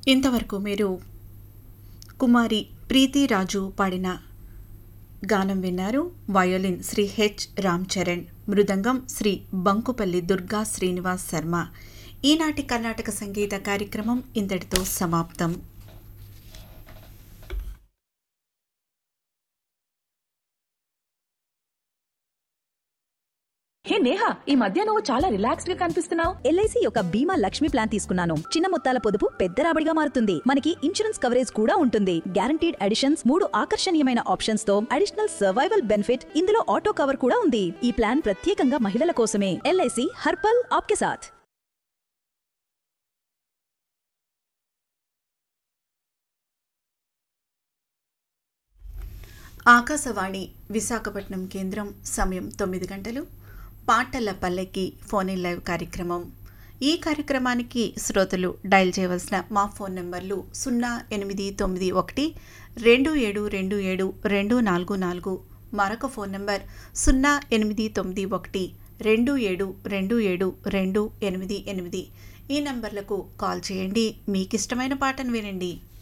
ఇంతవరకు మీరు కుమారి ప్రీతి రాజు పాడిన గానం విన్నారు వయోలిన్ శ్రీ హెచ్ రామ్ చరణ్ మృదంగం శ్రీ బంకుపల్లి దుర్గా శ్రీనివాస్ శర్మ ఈనాటి కర్ణాటక సంగీత కార్యక్రమం ఇంతటితో సమాప్తం హే నేహా ఈ మధ్య నువ్వు చాలా రిలాక్స్డ్ గా కనిపిస్తున్నావు ఎల్ఐసి యొక్క బీమా లక్ష్మి ప్లాన్ తీసుకున్నాను చిన్న మొత్తాల పొదుపు పెద్ద రాబడిగా మారుతుంది మనకి ఇన్సూరెన్స్ కవరేజ్ కూడా ఉంటుంది గ్యారంటీడ్ అడిషన్స్ మూడు ఆకర్షణీయమైన ఆప్షన్స్ తో అడిషనల్ సర్వైవల్ బెనిఫిట్ ఇందులో ఆటో కవర్ కూడా ఉంది ఈ ప్లాన్ ప్రత్యేకంగా మహిళల కోసమే ఎల్ఐసి హర్పల్ ఆప్కే సాథ్ ఆకాశవాణి విశాఖపట్నం కేంద్రం సమయం తొమ్మిది గంటలు పాటల పల్లెకి ఫోన్ ఇన్ లైవ్ కార్యక్రమం ఈ కార్యక్రమానికి శ్రోతలు డయల్ చేయవలసిన మా ఫోన్ నెంబర్లు సున్నా ఎనిమిది తొమ్మిది ఒకటి రెండు ఏడు రెండు ఏడు రెండు నాలుగు నాలుగు మరొక ఫోన్ నెంబర్ సున్నా ఎనిమిది తొమ్మిది ఒకటి రెండు ఏడు రెండు ఏడు రెండు ఎనిమిది ఎనిమిది ఈ నంబర్లకు కాల్ చేయండి మీకు ఇష్టమైన పాటను వినండి